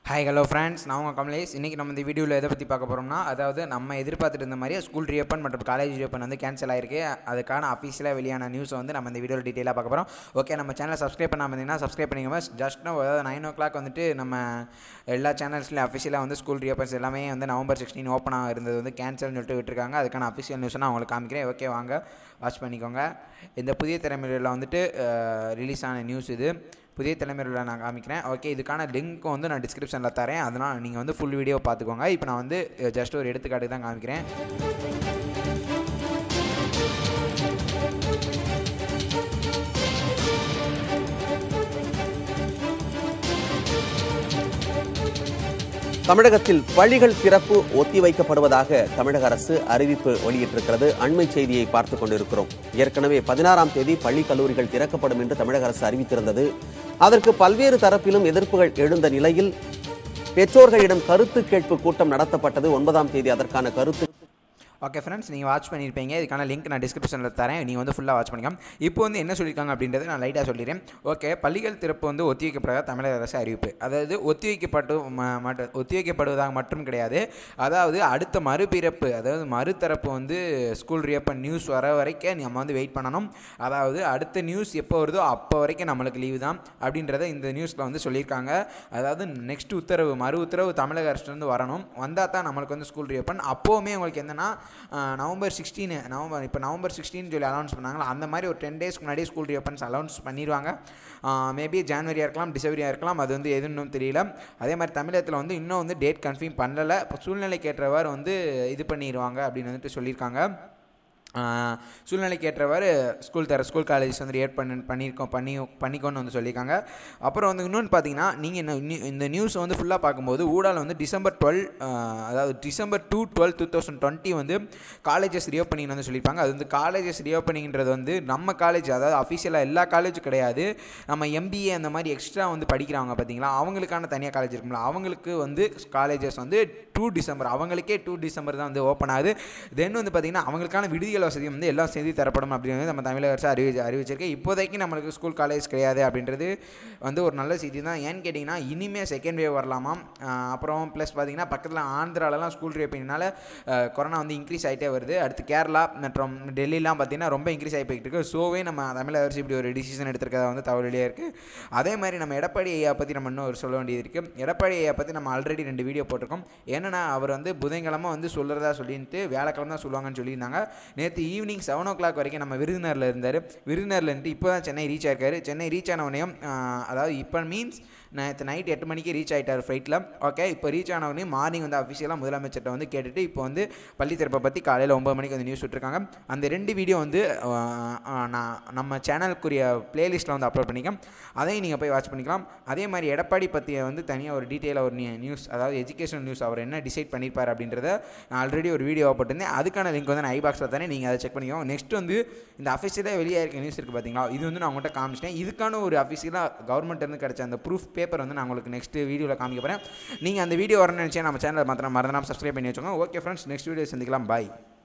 hi hello friends நான் உங்கள் கமலேஷ் இன்றைக்கி நம்ம இந்த வீடியோவில் எதை பற்றி பார்க்க போகிறோம்னா அதாவது நம்ம எதிர்பார்த்துட்டு இருந்த மாதிரியே ஸ்கூல் ரீஓப்பன் மற்றும் காலேஜ் ரீஓப்பன் வந்து கேன்சல் ஆயிருக்கு அதுக்கான அஃபீஷியலாக வெளியான நியூஸை வந்து நம்ம இந்த வீடியோவில் டீட்டெயிலாக பார்க்க போகிறோம் ஓகே நம்ம சேனலை சப்ஸ்கிரைப் பண்ணாமல் இருந்தீங்கன்னா சப்ஸ்கிரைப் பண்ணிக்கோங்க ஜஸ்ட் அதாவது நைன் ஓ கிளாக் வந்துட்டு நம்ம எல்லா சேனல்ஸ்லையும் அஃபிஷியலாக வந்து ஸ்கூல் ரீஓப்பன்ஸ் எல்லாமே வந்து நவம்பர் சிக்ஸ்டீன் ஓப்பன் இருந்தது வந்து கேன்சல்னு சொல்லிட்டு விட்டுருக்காங்க அதுக்கான அஃபிஷியல் நியூஸை நான் உங்களுக்கு காமிக்கிறேன் ஓகே வாங்க வாட்ச் பண்ணிக்கோங்க இந்த புதிய தலைமுறையில் வந்துட்டு ரிலீஸ் ஆன நியூஸ் இது புதிய தலைமுறையில் நான் காமிக்கிறேன் ஓகே இதுக்கான லிங்க்கும் வந்து நான் டிஸ்கிரிப்ஷனில் தரேன் அதனால் நீங்கள் வந்து ஃபுல் வீடியோ பார்த்துக்கோங்க இப்போ நான் வந்து ஜஸ்ட் ஒரு எடுத்துக்காட்டு தான் காமிக்கிறேன் தமிழகத்தில் பள்ளிகள் திறப்பு ஒத்திவைக்கப்படுவதாக தமிழக அரசு அறிவிப்பு வெளியிட்டிருக்கிறது அண்மை செய்தியை பார்த்துக் கொண்டிருக்கிறோம் ஏற்கனவே பதினாறாம் தேதி பள்ளி கல்லூரிகள் திறக்கப்படும் என்று தமிழக அரசு அறிவித்திருந்தது அதற்கு பல்வேறு தரப்பிலும் எதிர்ப்புகள் எழுந்த நிலையில் பெற்றோர்களிடம் கருத்து கேட்பு கூட்டம் நடத்தப்பட்டது ஒன்பதாம் தேதி அதற்கான கருத்து ஓகே ஃப்ரெண்ட்ஸ் நீங்கள் வாட்ச் பண்ணியிருப்பீங்க இதுக்கான லிங்க் நான் டிஸ்கிரிப்ஷனில் தரேன் நீங்கள் வந்து ஃபுல்லாக வாட்ச் பண்ணிக்கலாம் இப்போ வந்து என்ன சொல்லியிருக்காங்க அப்படின்றத நான் லைட்டாக சொல்லிடுறேன் ஓகே பள்ளிகள் திறப்பு வந்து ஒத்திவைக்கப்படுவதாக தமிழக அரசு அறிவிப்பு அதாவது ஒத்திவைக்கப்பட்டு ம- மட்ட- ஒத்திவைக்கப்படுவதாக மட்டும் கிடையாது அதாவது அடுத்த மறுபிறப்பு அதாவது மறுதரப்பு வந்து ஸ்கூல் ரீஓப்பன் நியூஸ் வர வரைக்கும் நம்ம வந்து வெயிட் பண்ணணும் அதாவது அடுத்த நியூஸ் எப்போ வருதோ அப்போ வரைக்கும் நம்மளுக்கு லீவு தான் அப்படின்றத இந்த நியூஸில் வந்து சொல்லியிருக்காங்க அதாவது நெக்ஸ்ட் உத்தரவு மறு உத்தரவு தமிழக அரசுலேருந்து வரணும் வந்தால் தான் நம்மளுக்கு வந்து ஸ்கூல் ரீஓப்பன் அப்போவுமே உங்களுக்கு என்னென்னா நவம்பர் சிக்ஸ்டீன் நவம்பர் இப்போ நவம்பர் சிக்ஸ்டீன் சொல்லி அனௌன்ஸ் பண்ணாங்களா அந்த மாதிரி ஒரு டென் டேஸ்க்கு முன்னாடி ஸ்கூல் ரீஓப்பன்ஸ் அனௌன்ஸ் பண்ணிடுவாங்க மேபி ஜான்வரியாக இருக்கலாம் டிசம்பரியாக இருக்கலாம் அது வந்து எதுன்னு தெரியல அதே மாதிரி தமிழகத்தில் வந்து இன்னும் வந்து டேட் கன்ஃபார்ம் பண்ணலை இப்போ சூழ்நிலைக்கு ஏற்றவாறு வந்து இது பண்ணிடுவாங்க அப்படின்னு வந்துட்டு சொல்லியிருக்காங்க ஆஹ் சூழ்நிலைக்கு ஏற்றவாறு ஸ்கூல் தர ஸ்கூல் காலேஜஸ் வந்து ஏட் பண்ணி பண்ணியிருக்கோம் பண்ணி பண்ணிக்கோன்னு வந்து சொல்லியிருக்காங்க அப்புறம் வந்து இன்னொன்று பார்த்தீங்கன்னா நீங்கள் இந்த நியூஸ் வந்து ஃபுல்லாக பார்க்கும்போது ஊடால வந்து டிசம்பர் டுவெல் அதாவது December two twelve two thousand twenty வந்து காலேஜஸ் ரீஓப்பனிங் வந்து சொல்லியிருப்பாங்க அது வந்து காலேஜஸ் ரீஓப்பனிங்கிறது வந்து நம்ம காலேஜ் அதாவது அஃபிஷியலாக எல்லா காலேஜும் கிடையாது நம்ம எம்பிஏ அந்த மாதிரி எக்ஸ்ட்ரா வந்து படிக்கிறவங்க பார்த்தீங்களா அவங்களுக்கான தனியாக காலேஜ் இருக்கும்ல அவங்களுக்கு வந்து காலேஜஸ் வந்து டூ டிசம்பர் அவங்களுக்கே டூ டிசம்பர் தான் வந்து ஓப்பன் ஆகுது தென் வந்து பார்த்திங்கன்னா அவங்களுக்கான விடுதிகள் வசதி வந்து எல்லாம் செய்து தரப்படும் அப்படிங்கிறது நம்ம தமிழக அரசு அறிவி அறிவிச்சிருக்கு இப்போதைக்கு நம்மளுக்கு ஸ்கூல் காலேஜ் கிடையாது அப்படின்றது வந்து ஒரு நல்ல செய்தி தான் ஏன்னு கேட்டிங்கன்னா இனிமேல் செகண்ட் வேவ் வரலாமாம் ஆஹ் அப்புறம் ப்ளஸ் பார்த்தீங்கன்னா பக்கத்தில் ஆந்திராலலாம் ஸ்கூல் ரேப்பினால கொரோனா வந்து இன்க்ரீஸ் ஆகிட்டே வருது அடுத்து கேரளா மற்றும் டெல்லிலாம் பார்த்தீங்கன்னா ரொம்ப இன்க்ரீஸ் ஆகி போயிட்டு இருக்கு ஸோவே நம்ம தமிழக அரசு இப்படி ஒரு டிசிஷன் எடுத்திருக்கதா வந்து தவறுலையாக இருக்குது அதே மாதிரி நம்ம எடப்பாடி ஐயா பற்றி நம்ம இன்னும் ஒரு சொல்ல வேண்டியது இருக்குது எடப்பாடி ஐயா பற்றி நம்ம ஆல்ரெடி ரெண்டு வீடியோ போட்டிருக்கோம் என்னென்னா அவர் வந்து புதன்கிழமை வந்து சொல்கிறதா சொல்லிட்டு வியாழக்கிழமை தான் சொல்லுவாங்கன்னு சொல்லியிருந்தாங்க நேற்று ஈவினிங் செவன் ஓ கிளாக் வரைக்கும் நம்ம விருதுநரில் இருந்தார் விருதுநரில் இருந்து இப்போ தான் சென்னை ரீச் ஆயிருக்காரு சென்னை ரீச் ஆனவனையும் அதாவது இப்போ மீன்ஸ் நேற்று நைட் எட்டு மணிக்கு ரீச் ஆகிட்டார் ஃப்ளைட்டில் ஓகே இப்போ ரீச் ஆனவனையும் மார்னிங் வந்து அஃபிஷியலாக முதலமைச்சர்கிட்ட வந்து கேட்டுட்டு இப்போ வந்து பள்ளி திறப்பை பற்றி காலையில் ஒம்பது மணிக்கு வந்து நியூஸ் விட்டுருக்காங்க அந்த ரெண்டு வீடியோ வந்து ஆஹ், ஆஹ், நான் நம்ம சேனலுக்குரிய பிளேலிஸ்ட்டில் வந்து அப்லோட் பண்ணிக்கலாம் அதையும் நீங்கள் போய் வாட்ச் பண்ணிக்கலாம் அதே மாதிரி எடப்பாடி பற்றிய வந்து தனியாக ஒரு டீட்டெயிலாக ஒரு நியூஸ் அதாவது எஜுகேஷன் நியூஸ் அவர் என்ன டிசைட் பண்ணியிருப்பார் அப்படின்றத நான் ஆல்ரெடி ஒரு வீடியோவை போட்டிருந்தேன் அதுக்கான லிங்க் வந்து நான் ஐ பாக்ஸில் தானே நீங்கள் அதை செக் பண்ணிக்கோங்க நெக்ஸ்ட் வந்து இந்த அஃபிஷியலாக வெளியே இருக்க நியூஸ் இருக்குது பார்த்தீங்களா இது வந்து நான் உங்கள்கிட்ட காமிச்சிட்டேன் இதுக்கான ஒரு அஃபிஷியலாக கவர்மெண்ட் இருந்து கிடைச்ச அந்த ப்ரூஃப் பேப்பர் வந்து நான் உங்களுக்கு நெக்ஸ்ட் வீடியோவில் காமிக்க போகிறேன் நீங்கள் அந்த வீடியோ வரணும்னு நினச்சா நம்ம சேனலை மாத்திரம் மறந்துடாமல் சப்ஸ்கிரைப் பண்ணி வச்சுக்கோங்க ஓகே ஃப்ரெண்ட்ஸ் நெக்ஸ்ட் வீடியோ சந்திக்கலாம் பாய்